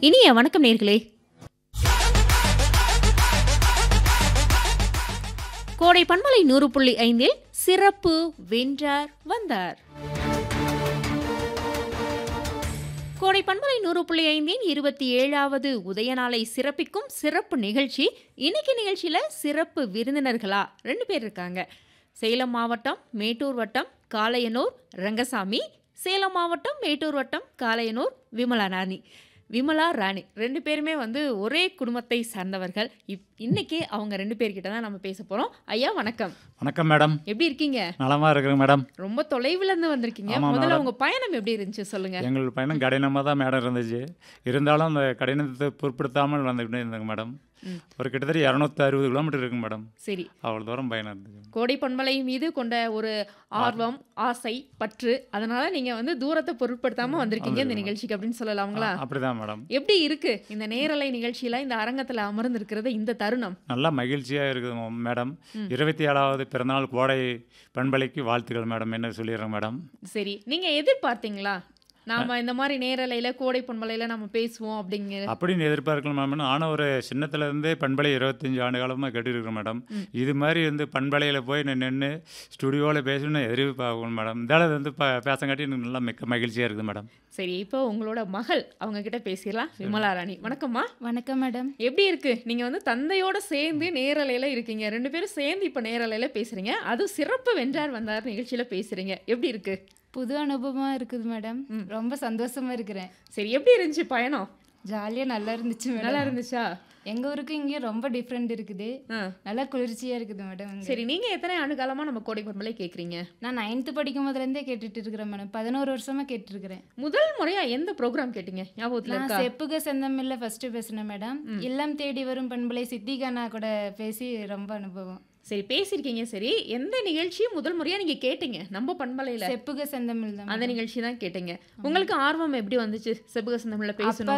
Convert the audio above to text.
இனிய வணக்கம் நேர்களே கோடை பண்பலை நூறு புள்ளி ஐந்தில் சிறப்பு வென்றார் வந்தார் கோடை பண்பலை நூறு புள்ளி ஐந்தின் இருபத்தி ஏழாவது உதய நாளை சிறப்பிக்கும் சிறப்பு நிகழ்ச்சி இன்னைக்கு நிகழ்ச்சியில சிறப்பு விருந்தினர்களா ரெண்டு பேர் இருக்காங்க சேலம் மாவட்டம் மேட்டூர் வட்டம் காளையனூர் ரங்கசாமி சேலம் மாவட்டம் மேட்டூர் வட்டம் காளையனூர் விமலா ராணி விமலா ராணி ரெண்டு பேருமே வந்து ஒரே குடும்பத்தை சார்ந்தவர்கள் இப் இன்னைக்கு அவங்க ரெண்டு பேர்கிட்ட தான் நம்ம பேச போறோம் ஐயா வணக்கம் வணக்கம் மேடம் எப்படி இருக்கீங்க நலமா இருக்கிறேன் மேடம் ரொம்ப தொலைவுல இருந்து வந்திருக்கீங்க ஆமா, முதல்ல மேடம். உங்க பயணம் எப்படி இருந்துச்சு சொல்லுங்க எங்கள் பயணம் கடினமாக தான் மேடம் இருந்துச்சு இருந்தாலும் அந்த கடினத்தை பொருட்படுத்தாமல் வந்துக்கிட்டே இருந்தாங்க மேடம் ம். ஒரு கிட்டத்தட்ட இரநூத்தி அறுபது கிலோமீட்டர் இருக்குங்க மேடம் சரி அவ்வளோ தூரம் பயணம் இருந்துச்சு கோடை பண்பலை மீது கொண்ட ஒரு ஆர்வம் ஆசை பற்று அதனால நீங்க வந்து தூரத்தை பொருட்படுத்தாம வந்திருக்கீங்க இந்த நிகழ்ச்சிக்கு அப்படின்னு சொல்லலாங்களா அப்படிதான் மேடம் எப்படி இருக்கு இந்த நேரலை நிகழ்ச்சியில இந்த அரங்கத்துல அமர்ந்து இருக்கிறது இந்த தருணம் நல்லா மகிழ்ச்சியாக இருக்குது மேடம் இருபத்தி ஏழாவது பிறந்தநாள் கோடை பண்பலைக்கு வாழ்த்துக்கள் மேடம் என்ன சொல்லிடுறேன் மேடம் சரி நீங்க எதிர்பார்த்தீங்களா நாம இந்த மாதிரி நேரலையில கோடை பண்பலையில நம்ம பேசுவோம் அப்படிங்கிற அப்படின்னு எதிர்பார்க்கலாம் மேடம் ஆனால் ஒரு சின்னத்துல இருந்தே பண்பலை இருபத்தஞ்சி ஆண்டு காலமாக கேட்டுருக்கேன் மேடம் இது மாதிரி வந்து பண்பலையில் போய் நான் நின்று ஸ்டுடியோவில் பேசணும்னு எதிர்பார்க்கணும் மேடம் இதால் வந்து ப பேசங்காட்டி எனக்கு நல்லா மிக்க மகிழ்ச்சியாக இருக்குது மேடம் சரி இப்போ உங்களோட மகள் அவங்க கிட்ட பேசிடலாம் விமலா ராணி வணக்கம்மா வணக்கம் மேடம் எப்படி இருக்கு நீங்க வந்து தந்தையோட சேர்ந்து நேரலையில இருக்கீங்க ரெண்டு பேரும் சேர்ந்து இப்ப நேரலையில பேசுறீங்க அதுவும் சிறப்பு வென்றார் வந்தார் நிகழ்ச்சியில பேசுறீங்க எப்படி இருக்கு புது அனுபவமா இருக்குது மேடம் ரொம்ப சந்தோஷமா இருக்கிறேன் சரி எப்படி இருந்துச்சு பயணம் ஜாலியா நல்லா இருந்துச்சு நல்லா மேடம் இருந்துச்சா எங்க ஊருக்கு இங்கே ரொம்ப டிஃப்ரெண்ட் இருக்குது ஆ. நல்லா குளிர்ச்சியா இருக்குது மேடம் இங்க. சரி நீங்க எத்தனை ஆண்டு காலமா நம்ம கோடை பண்பலை கேக்குறீங்க நான் நைன்த்து படிக்கும் போதுல இருந்தே கேட்டுட்டு இருக்கிறேன் மேடம் பதினோரு வருஷமா கேட்டுட்டு இருக்கிறேன் முதல் முறையா எந்த ப்ரோக்ராம் கேட்டீங்க ஞாபகத்துல நான் இருக்கா செப்புக செந்தமில்ல ஃபர்ஸ்ட் பேசினேன் மேடம் இல்லம் தேடி வரும் பண்பலை சித்திகானா கூட பேசி ரொம்ப அனுபவம் சரி பேசியிருக்கீங்க சரி எந்த நிகழ்ச்சி முதல் முறையா நீங்க கேட்டீங்க நம்ம பண்பலையில செப்புக செந்தமிழ் தான் அந்த நிகழ்ச்சி தான் கேட்டீங்க உங்களுக்கு ஆர்வம் எப்படி வந்துச்சு செபுக தமிழ்ல பேசணும்